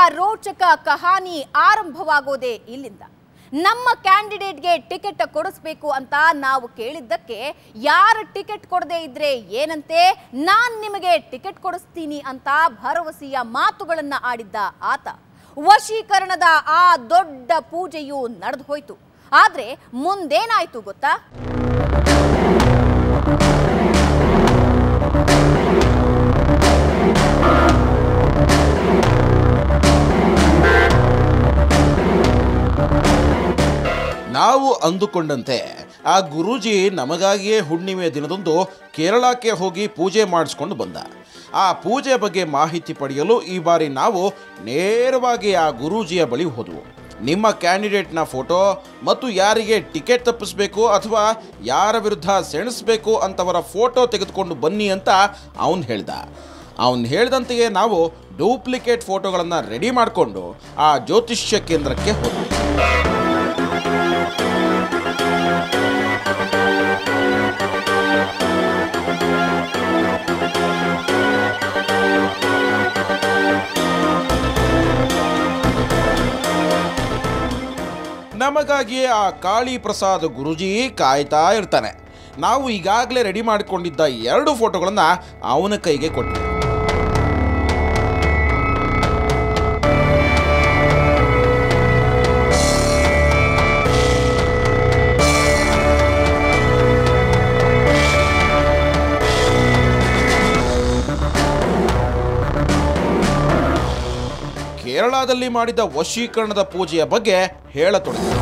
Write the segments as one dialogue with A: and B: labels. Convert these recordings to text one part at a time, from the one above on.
A: ರೋಚಕ ಕಹಾನಿ ಆರಂಭವಾಗೋದೇ ಇಲ್ಲಿಂದ ನಮ್ಮ ಕ್ಯಾಂಡಿಡೇಟ್ಗೆ ಟಿಕೆಟ್ ಕೊಡಿಸ್ಬೇಕು ಅಂತ ನಾವು ಕೇಳಿದ್ದಕ್ಕೆ ಯಾರು ಟಿಕೆಟ್ ಕೊಡದೇ ಇದ್ರೆ ಏನಂತೆ ನಾನ್ ನಿಮಗೆ ಟಿಕೆಟ್ ಕೊಡಿಸ್ತೀನಿ ಅಂತ ಭರವಸೆಯ ಮಾತುಗಳನ್ನ ಆಡಿದ್ದ ಆತ ವಶೀಕರಣದ ಆ ದೊಡ್ಡ ಪೂಜೆಯು ನಡೆದು ಹೋಯ್ತು ಆದ್ರೆ ಮುಂದೇನಾಯ್ತು ಗೊತ್ತಾ
B: ನಾವು ಅಂದುಕೊಂಡಂತೆ ಆ ಗುರೂಜಿ ನಮಗಾಗಿಯೇ ಹುಣ್ಣಿಮೆ ದಿನದಂದು ಕೇರಳಕ್ಕೆ ಹೋಗಿ ಪೂಜೆ ಮಾಡಿಸ್ಕೊಂಡು ಬಂದ ಆ ಪೂಜೆ ಬಗ್ಗೆ ಮಾಹಿತಿ ಪಡೆಯಲು ಈ ಬಾರಿ ನಾವು ನೇರವಾಗಿ ಆ ಗುರೂಜಿಯ ಬಳಿ ಹೋದವು ನಿಮ್ಮ ಕ್ಯಾಂಡಿಡೇಟ್ನ ಫೋಟೋ ಮತ್ತು ಯಾರಿಗೆ ಟಿಕೆಟ್ ತಪ್ಪಿಸ್ಬೇಕು ಅಥವಾ ಯಾರ ವಿರುದ್ಧ ಸೆಣಸಬೇಕು ಅಂತವರ ಫೋಟೋ ತೆಗೆದುಕೊಂಡು ಬನ್ನಿ ಅಂತ ಅವನು ಹೇಳ್ದ ಅವನು ಹೇಳ್ದಂತೆಯೇ ನಾವು ಡೂಪ್ಲಿಕೇಟ್ ಫೋಟೋಗಳನ್ನು ರೆಡಿ ಮಾಡಿಕೊಂಡು ಆ ಜ್ಯೋತಿಷ್ಯ ಕೇಂದ್ರಕ್ಕೆ ಹೋದ್ವಿ ನಮಗಾಗಿಯೇ ಆ ಕಾಳಿ ಪ್ರಸಾದ್ ಗುರುಜಿ ಕಾಯ್ತಾ ಇರ್ತಾನೆ ನಾವು ಈಗಾಗಲೇ ರೆಡಿ ಮಾಡಿಕೊಂಡಿದ್ದ ಎರಡು ಫೋಟೋಗಳನ್ನು ಅವನ ಕೈಗೆ ಕೊಟ್ವಿ ಕೇರಳದಲ್ಲಿ ಮಾಡಿದ ವಶೀಕರಣದ ಪೂಜೆಯ ಬಗ್ಗೆ ಹೇಳತೊಡಗಿದ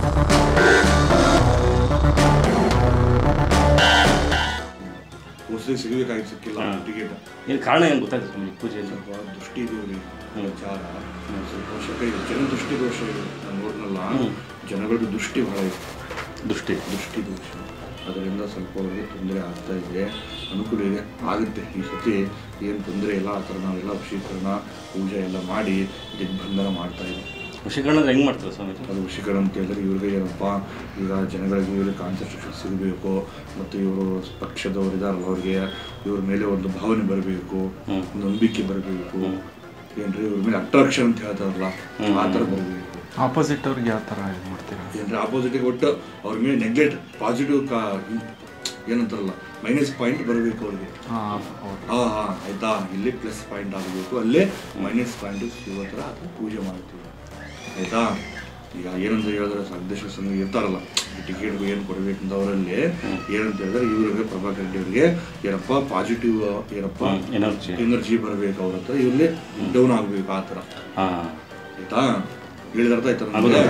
C: ಮೋಸ್ಟ್ಲಿ ಸಿಗಬೇಕಾಗಿ ಸಿಕ್ಕಿಲ್ಲ
D: ಹಾ.
C: ಟಿಕೆಟ್
D: ಏನು ಕಾರಣ ಏನು ಗೊತ್ತಾಯ್ತು ಸ್ವಾಮಿ ಪೂಜೆಯಲ್ಲಿ
C: ಸ್ವಲ್ಪ ದೃಷ್ಟಿ ದೇವರಿ
D: ಹ್ಮ್.
C: ವಿಚಾರ ಸ್ವಲ್ಪ ವರ್ಷ ಇದೆ ಜನ ದೃಷ್ಟಿ ದೋಷ ಇದೆ ನಾನು ನೋಡ್ನಲ್ಲ
D: ಹ್ಮ್.
C: ಜನಗಳದ್ದು ದೃಷ್ಟಿ ಬಹಳ ಇದೆ
D: ದೃಷ್ಟಿ
C: ದೃಷ್ಟಿ ದೋಷ ಅದರಿಂದ ಸ್ವಲ್ಪ ಅವರಿಗೆ ತೊಂದರೆ ಆಗ್ತಾ ಇದೆ ಅನುಕೂಲ ಇದೆ ಆಗುತ್ತೆ ಈ ಸತಿ ಏನು ತೊಂದರೆ ಇಲ್ಲ ಆ ಥರ ನಾವೆಲ್ಲ ವಶೀಕರಣ ಪೂಜೆ ಎಲ್ಲ ಮಾಡಿ ದಿಗ್ಬಂಧನ ಮಾಡ್ತಾ ಇದ್ದೀವಿ
D: ವಶೀಕರಣ ಅಂದ್ರೆ ಹೆಂಗ್ ಮಾಡ್ತಾರೆ ಸ್ವಾಮಿ
C: ಅದು ವಶೀಕರಣ ಅಂತ ಹೇಳಿದ್ರೆ ಇವ್ರಿಗೆ ಏನಪ್ಪ ಈಗ ಜನಗಳಿಗೆ ಇವ್ರಿಗೆ ಕಾನ್ಸಂಟ್ರೇಷನ್ ಸಿಗಬೇಕು ಮತ್ತು ಇವರು ಪಕ್ಷದವ್ರು ಇದಾರಲ್ಲ ಅವ್ರಿಗೆ ಇವ್ರ ಮೇಲೆ ಒಂದು ಭಾವನೆ ಬರಬೇಕು
D: ಹ್ಮ್.
C: ಒಂದು ನಂಬಿಕೆ ಬರಬೇಕು
D: ಹ್ಮ್.
C: ಏನ್ರಿ ಇವ್ರ ಮೇಲೆ ಅಟ್ರಾಕ್ಷನ್ ಅಂತ ಹೇಳ್ತಾರಲ್ಲ
D: ಹ್ಮ್.
C: ಆ ಥರ ಬರಬೇಕು
E: ಆಪೋಸಿಟ್ ಅವ್ರಿಗೆ ಯಾವ ಥರ ಇದು ಮಾಡ್ತೀರಾ
C: ಏನ್ರಿ ಆಪೋಸಿಟಿಗೆ ಒಟ್ಟು ಅವ್ರ ಮೇಲೆ ನೆಗ್ಲೆಕ್ಟ್ ಪಾಸಿಟಿವ್ ಕಾ ಏನಂತಾರಲ್ಲ ಮೈನಸ್ ಪಾಯಿಂಟ್ ಬರಬೇಕು ಅವ್ರಿಗೆ
E: ಹಾಂ ಹೌದು
C: ಹಾಂ ಹಾಂ ಆಯ್ತಾ ಇಲ್ಲಿ ಪ್ಲಸ್ ಪಾಯಿಂಟ್ ಆಗಬೇಕು ಅಲ್ಲೇ ಮೈನಸ್ ಪಾಯಿಂಟ್ ಸಿಗೋ ಥರ ಅದನ್ನ ಪೂಜೆ ಮಾಡ್ತೀವಿ ಆಯ್ತಾ ಈಗ ಏನಂತ ಹೇಳಿದ್ರೆ ಸಂದೇಶ ಸಂಘ ಇರ್ತಾರಲ್ಲ ಈ ಟಿಕೆಟ್ಗೆ ಏನು ಕೊಡಬೇಕಂತ ಅವರಲ್ಲಿ ಏನಂತ ಹೇಳಿದ್ರೆ ಇವ್ರಿಗೆ ಪ್ರಭಾಕರ್ ರೆಡ್ಡಿ ಅವರಿಗೆ ಏನಪ್ಪ ಪಾಸಿಟಿವ್ ಏನಪ್ಪ
D: ಎನರ್ಜಿ
C: ಎನರ್ಜಿ ಬರಬೇಕು ಅವ್ರ ಹತ್ರ ಇವರಲ್ಲಿ ಡೌನ್ ಆಗಬೇಕು ಆ ಥರ
D: ಹಾಂ
C: ಆಯ್ತಾ ಹೇಳಿದ ಅರ್ಥ ಆಯ್ತಾ ನಮ್ಗೆ?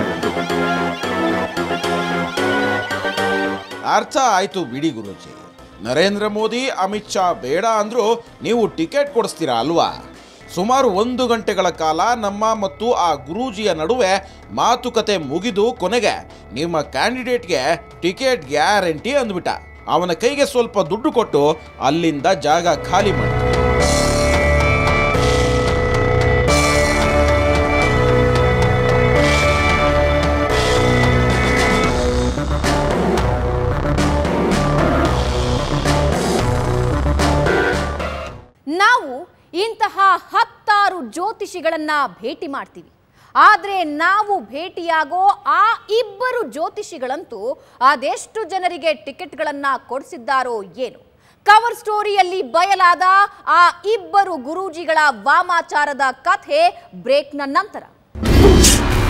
B: ಅರ್ಥ ಆಯ್ತು ಬಿಡಿ ಗುರೂಜಿ ನರೇಂದ್ರ ಮೋದಿ ಅಮಿತ್ ಶಾ ಬೇಡ ಅಂದ್ರೂ ನೀವು ಟಿಕೆಟ್ ಕೊಡಿಸ್ತೀರಾ ಅಲ್ವಾ ಸುಮಾರು ಒಂದು ಗಂಟೆಗಳ ಕಾಲ ನಮ್ಮ ಮತ್ತು ಆ ಗುರೂಜಿಯ ನಡುವೆ ಮಾತುಕತೆ ಮುಗಿದು ಕೊನೆಗೆ ನಿಮ್ಮ ಕ್ಯಾಂಡಿಡೇಟ್ಗೆ ಟಿಕೆಟ್ ಗ್ಯಾರಂಟಿ ಅಂದ್ಬಿಟ್ಟ ಅವನ ಕೈಗೆ ಸ್ವಲ್ಪ ದುಡ್ಡು ಕೊಟ್ಟು ಅಲ್ಲಿಂದ ಜಾಗ ಖಾಲಿ ಮಾಡಿ
A: ನಾವು ಇಂತಹ ಹತ್ತಾರು ಜ್ಯೋತಿಷಿಗಳನ್ನ ಭೇಟಿ ಮಾಡ್ತೀವಿ ಆದರೆ ನಾವು ಭೇಟಿಯಾಗೋ ಆ ಇಬ್ಬರು ಜ್ಯೋತಿಷಿಗಳಂತೂ ಅದೆಷ್ಟು ಜನರಿಗೆ ಟಿಕೆಟ್ಗಳನ್ನ ಕೊಡಿಸಿದ್ದಾರೋ ಏನು ಕವರ್ ಸ್ಟೋರಿಯಲ್ಲಿ ಬಯಲಾದ ಆ ಇಬ್ಬರು ಗುರೂಜಿಗಳ ವಾಮಾಚಾರದ ಕಥೆ ಬ್ರೇಕ್ನ ನಂತರ